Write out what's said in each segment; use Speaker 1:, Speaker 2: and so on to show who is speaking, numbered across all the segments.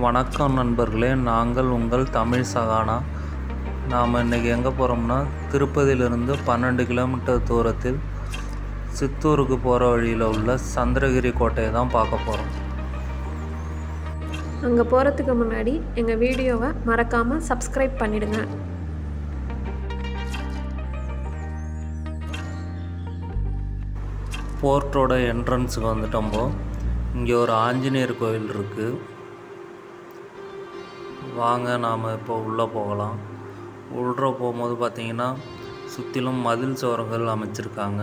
Speaker 1: வணக்கம் நண்பர்களே நாங்கள் உங்கள் தமிழ் சகானா நாம் இன்றைக்கி எங்கே போகிறோம்னா திருப்பதியிலிருந்து பன்னெண்டு கிலோமீட்டர் தூரத்தில் சித்தூருக்கு போகிற வழியில் உள்ள சந்திரகிரி கோட்டையை தான் பார்க்க போகிறோம்
Speaker 2: அங்கே போகிறதுக்கு முன்னாடி எங்கள் வீடியோவை மறக்காமல் சப்ஸ்கிரைப் பண்ணிடுங்க
Speaker 1: போர்ட்டோட என்ட்ரன்ஸுக்கு வந்துட்டோம்போ இங்கே ஒரு ஆஞ்சநேயர் கோயில் இருக்குது வாங்க நாம் இப்போ உள்ளே போகலாம் உள்ள போகும்போது பார்த்தீங்கன்னா சுற்றிலும் மதில் சுவர்கள் அமைச்சிருக்காங்க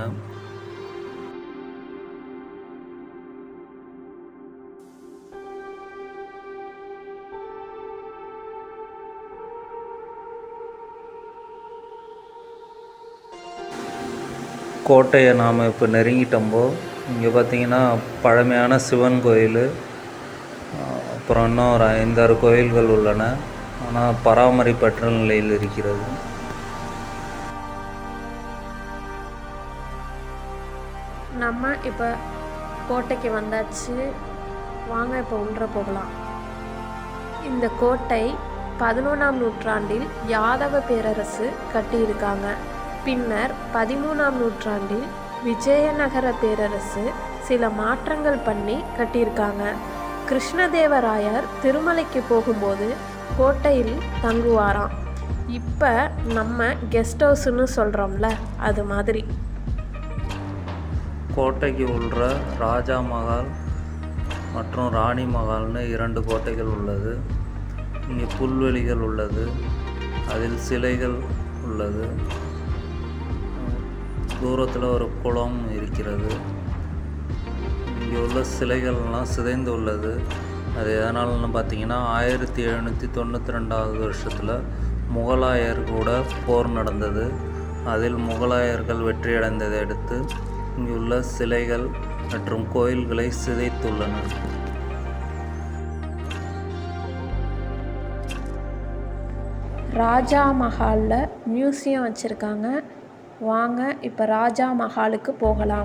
Speaker 1: கோட்டையை நாம் இப்போ நெருங்கிட்டோம்போ இங்கே பார்த்தீங்கன்னா பழமையான சிவன் கோயில் அப்புறம் இன்னும் ஒரு ஐந்தாறு கோயில்கள் உள்ளன ஆனால் பராமரிப்பற்ற நிலையில் இருக்கிறது
Speaker 2: நம்ம இப்போ கோட்டைக்கு வந்தாச்சு வாங்க இப்போ உள்ள போகலாம் இந்த கோட்டை பதினொன்றாம் நூற்றாண்டில் யாதவ பேரரசு கட்டியிருக்காங்க பின்னர் பதிமூணாம் நூற்றாண்டில் விஜயநகர பேரரசு சில மாற்றங்கள் பண்ணி கட்டியிருக்காங்க கிருஷ்ணதேவராயர் திருமலைக்கு போகும்போது கோட்டையில் தங்குவாராம் இப்போ நம்ம கெஸ்ட் ஹவுஸ்னு சொல்கிறோம்ல அது மாதிரி
Speaker 1: கோட்டைக்கு உள்ள ராஜா மகால் மற்றும் ராணி மகால்னு இரண்டு கோட்டைகள் உள்ளது இங்கே புல்வெளிகள் உள்ளது அதில் சிலைகள் உள்ளது தூரத்தில் ஒரு குளம் இருக்கிறது இங்கே உள்ள சிலைகள்லாம் சிதைந்து உள்ளது அது எதனாலன்னு பார்த்தீங்கன்னா ஆயிரத்தி எழுநூற்றி தொண்ணூற்றி ரெண்டாவது வருஷத்தில் முகலாயர் கூட போர் நடந்தது அதில் முகலாயர்கள் வெற்றியடைந்ததை அடுத்து இங்குள்ள சிலைகள் மற்றும் கோயில்களை சிதைத்துள்ளனர்
Speaker 2: ராஜா மஹாலில் மியூசியம் வச்சுருக்காங்க வாங்க இப்போ ராஜா மஹாலுக்கு போகலாம்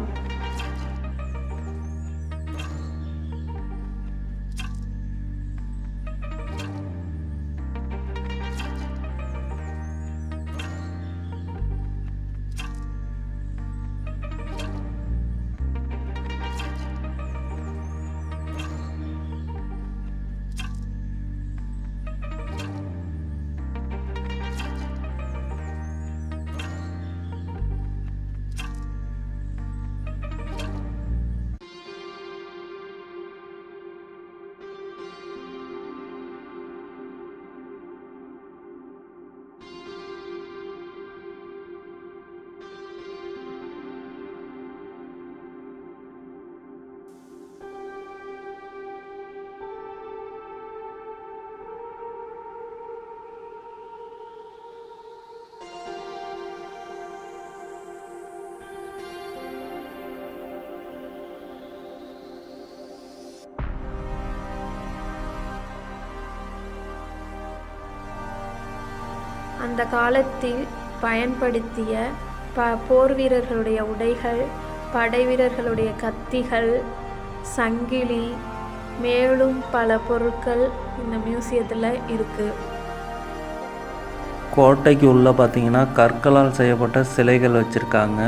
Speaker 2: அந்த காலத்தில் பயன்படுத்திய ப போர் வீரர்களுடைய உடைகள் படை வீரர்களுடைய கத்திகள் சங்கிலி மேலும் பல பொருட்கள் இந்த மியூசியத்தில் இருக்குது
Speaker 1: கோட்டைக்கு உள்ளே பார்த்தீங்கன்னா கற்களால் செய்யப்பட்ட சிலைகள் வச்சுருக்காங்க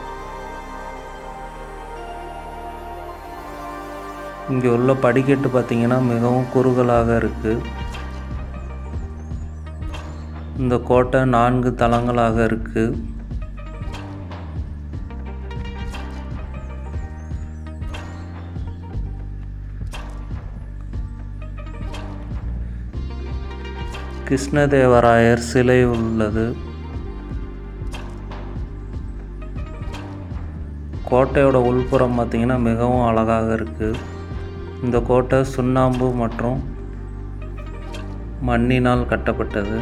Speaker 1: இங்கே உள்ள படிக்கட்டு பார்த்தீங்கன்னா மிகவும் குறுகலாக இருக்குது இந்த கோட்டை நான்கு தளங்களாக இருக்குது கிருஷ்ணதேவராயர் சிலை உள்ளது கோட்டையோட உள்புறம் பார்த்திங்கன்னா மிகவும் அழகாக இருக்குது இந்த கோட்டை சுண்ணாம்பு மற்றும் மண்ணினால் கட்டப்பட்டது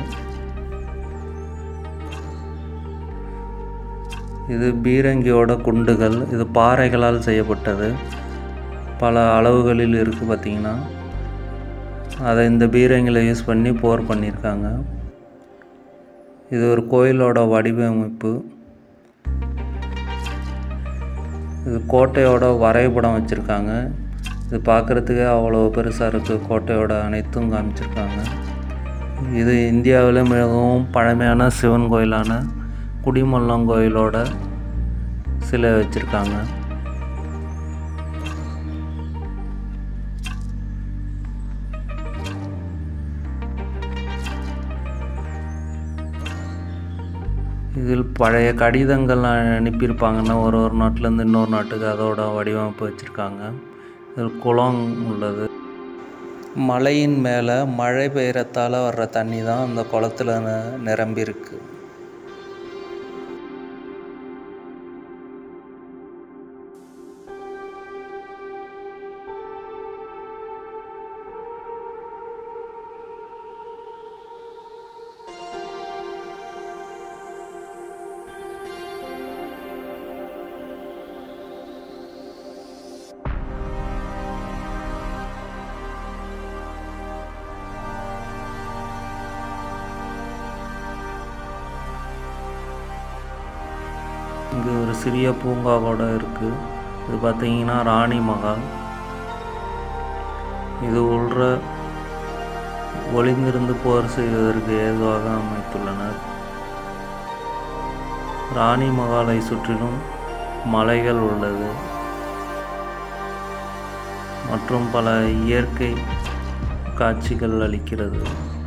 Speaker 1: இது பீரங்கியோட குண்டுகள் இது பாறைகளால் செய்யப்பட்டது பல அளவுகளில் இருக்குது பார்த்திங்கன்னா அதை இந்த பீரங்கியில் யூஸ் பண்ணி போர் பண்ணியிருக்காங்க இது ஒரு கோயிலோட வடிவமைப்பு இது கோட்டையோட வரைபடம் வச்சுருக்காங்க இது பார்க்குறதுக்கே அவ்வளோ பெருசாக இருக்குது கோட்டையோட அனைத்தும் காமிச்சிருக்காங்க இது இந்தியாவில் மிகவும் பழமையான சிவன் கோயிலான குடிமல்லம் கோயிலோட சிலை வச்சுருக்காங்க இதில் பழைய கடிதங்கள் அனுப்பியிருப்பாங்கன்னா ஒரு ஒரு நாட்டிலேருந்து இன்னொரு நாட்டுக்கு அதோட வடிவமைப்பு வச்சுருக்காங்க இதில் குளம் உள்ளது மலையின் மேலே மழை பெய்யறதால வர்ற தண்ணி தான் அந்த குளத்துல ந- நிரம்பியிருக்கு இங்கே ஒரு சிறிய பூங்கா கூட இருக்குது இது பார்த்தீங்கன்னா ராணி மகால் இது உள்ற ஒளிந்திருந்து போர் செய்வதற்கு ஏதுவாக அமைத்துள்ளனர் ராணி மகாலை சுற்றிலும் மலைகள் உள்ளது மற்றும் பல இயற்கை காட்சிகள் அளிக்கிறது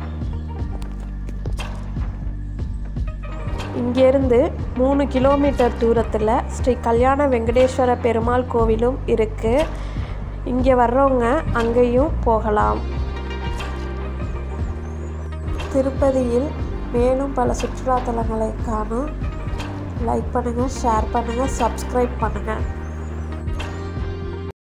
Speaker 2: இங்கேருந்து மூணு கிலோமீட்டர் தூரத்தில் ஸ்ரீ கல்யாண வெங்கடேஸ்வர பெருமாள் கோவிலும் இருக்குது இங்கே வர்றவங்க அங்கேயும் போகலாம் திருப்பதியில் மேலும் பல சுற்றுலாத்தலங்களை காண லைக் பண்ணுங்கள் ஷேர் பண்ணுங்கள் சப்ஸ்கிரைப் பண்ணுங்கள்